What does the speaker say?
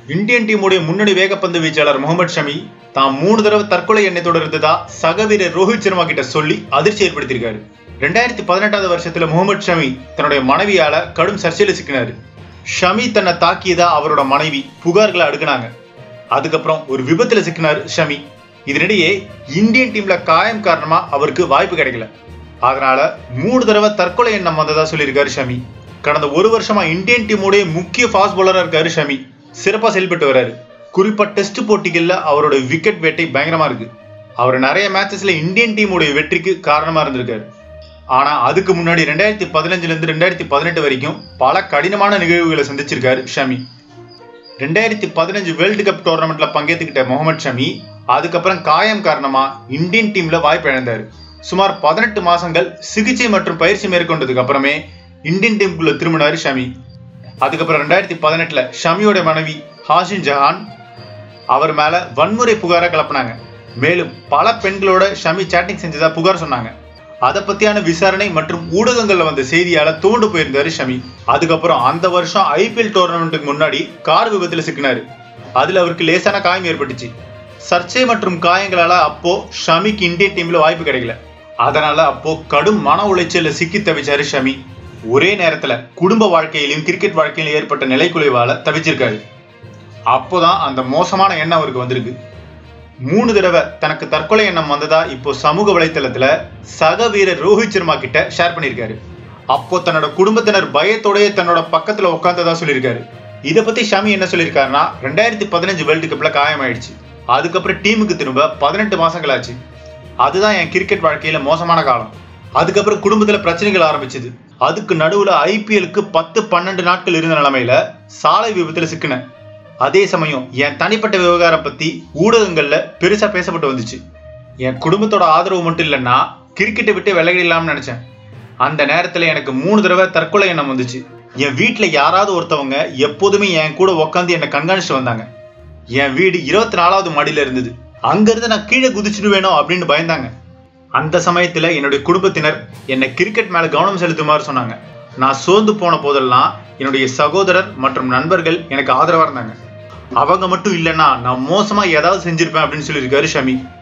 Indian டீமுடைய முன்னணி வேகப்பந்து வீச்சாளர் முகமது ஷமி தான் மூணு தடவை தற்கொலை எண்ணத்தோடு இருந்ததா சக வீரர் ரோஹித் சர்மா கிட்ட சொல்லி அதிர்ச்சி ஏற்படுத்தியிருக்காரு ரெண்டாயிரத்தி பதினெட்டாவது வருஷத்துல முகமது ஷமி தன்னுடைய மனைவியால கடும் சர்ச்சையில சிக்கினாரு ஷமி தன்னை தாக்கியதா அவரோட மனைவி புகார்களை அடுக்குனாங்க அதுக்கப்புறம் ஒரு விபத்துல சிக்கினார் ஷமி இதனிடையே இந்தியன் டீம்ல காயம் காரணமா அவருக்கு வாய்ப்பு கிடைக்கல அதனால மூணு தடவை தற்கொலை எண்ணம் வந்ததா சொல்லியிருக்காரு ஷமி கடந்த ஒரு வருஷமா இந்தியன் டீமுடைய முக்கிய ஃபாஸ்ட் bowler-ஆ இருக்காரு ஷமி சிறப்பா செயல்பட்டு வர்றாரு குறிப்பா டெஸ்ட் போட்டிகள்ல அவரோட விக்கெட் வேட்டை பயங்கரமா இருக்கு அவர் நிறைய மேட்சஸ்ல இந்தியன் டீமுடைய வெற்றிக்கு காரணமா இருந்திருக்காரு ஆனா அதுக்கு முன்னாடி ரெண்டாயிரத்தி பதினஞ்சுல இருந்து ரெண்டாயிரத்தி பதினெட்டு வரைக்கும் பல கடினமான நிகழ்வுகளை சந்திச்சிருக்காரு ஷமி ரெண்டாயிரத்தி பதினஞ்சு வேர்ல்டு கப் டோர்னமெண்ட்ல பங்கேற்றுக்கிட்ட முகமது ஷமி அதுக்கப்புறம் காயம் காரணமா இந்தியன் டீம்ல வாய்ப்பு இழந்தாரு சுமார் பதினெட்டு மாசங்கள் சிகிச்சை மற்றும் பயிற்சி மேற்கொண்டதுக்கு அப்புறமே இந்தியன் டீமுக்குள்ள திரும்பினாரு ஷமி அதுக்கப்புறம் ரெண்டாயிரத்தி பதினெட்டுல ஷமியோட மனைவி ஹாஷின் ஜஹான் அவர் மேல வன்முறை புகாரை கிளப்பினாங்க மேலும் பல பெண்களோட ஷமி சேட்டிங் செஞ்சதா புகார் சொன்னாங்க அதை பத்தியான விசாரணை மற்றும் ஊடகங்கள்ல வந்த செய்தியால தூண்டு போயிருந்தாரு ஷமி அதுக்கப்புறம் அந்த வருஷம் ஐபிஎல் டோர்னமெண்ட்டுக்கு முன்னாடி கார் விபத்துல சிக்கினாரு அதுல அவருக்கு லேசான காயம் ஏற்பட்டுச்சு சர்ச்சை மற்றும் காயங்களால அப்போ ஷமிக்கு இந்தியன் டீம்ல வாய்ப்பு கிடைக்கல அதனால அப்போ கடும் மன உளைச்சல்ல சிக்கி தவிச்சாரு ஷமி ஒரே நேரத்துல குடும்ப வாழ்க்கையிலும் கிரிக்கெட் வாழ்க்கையிலும் ஏற்பட்ட நிலைக்குலைவால தவிச்சிருக்காரு அப்போதான் அந்த மோசமான எண்ணம் அவருக்கு வந்திருக்கு மூணு தடவை தனக்கு தற்கொலை எண்ணம் வந்ததா இப்போ சமூக வலைத்தளத்துல சக வீரர் ரோஹித் சர்மா கிட்ட ஷேர் பண்ணியிருக்காரு அப்போ தன்னோட குடும்பத்தினர் பயத்தோடயே தன்னோட பக்கத்துல உட்காந்ததா சொல்லியிருக்காரு இதை பத்தி ஷமி என்ன சொல்லியிருக்காருன்னா ரெண்டாயிரத்தி பதினஞ்சு வேர்ல்டு கப்ல காயமாயிடுச்சு அதுக்கப்புறம் டீமுக்கு திரும்ப பதினெட்டு மாசங்கள் ஆச்சு அதுதான் என் கிரிக்கெட் வாழ்க்கையில மோசமான காலம் அதுக்கப்புறம் குடும்பத்துல பிரச்சனைகள் ஆரம்பிச்சது அதுக்கு நடுவுல ஐபிஎலுக்கு பத்து பன்னெண்டு நாட்கள் இருந்த நிலைமையில சாலை விபத்துல சிக்கினேன் அதே சமயம் என் தனிப்பட்ட விவகாரம் பத்தி ஊடகங்கள்ல பெருசா பேசப்பட்டு வந்துச்சு என் குடும்பத்தோட ஆதரவு மட்டும் இல்லைன்னா கிரிக்கெட்டை விட்டு விலகிடலாம்னு நினைச்சேன் அந்த நேரத்துல எனக்கு மூணு தடவை தற்கொலை எண்ணம் வந்துச்சு என் வீட்டுல யாராவது ஒருத்தவங்க எப்போதுமே என் கூட உட்காந்து என்னை கண்காணிச்சுட்டு வந்தாங்க என் வீடு இருபத்தி நாலாவது மாடியில இருந்தது அங்கிருந்து நான் கீழே குதிச்சிடுவேனோ அப்படின்னு பயந்தாங்க அந்த சமயத்துல என்னுடைய குடும்பத்தினர் என்னை கிரிக்கெட் மேல கவனம் செலுத்துமாறு சொன்னாங்க நான் சோர்ந்து போன போதெல்லாம் என்னுடைய சகோதரர் மற்றும் நண்பர்கள் எனக்கு ஆதரவா இருந்தாங்க அவங்க மட்டும் இல்லைன்னா நான் மோசமா ஏதாவது செஞ்சிருப்பேன் அப்படின்னு சொல்லியிருக்காரு ஷமி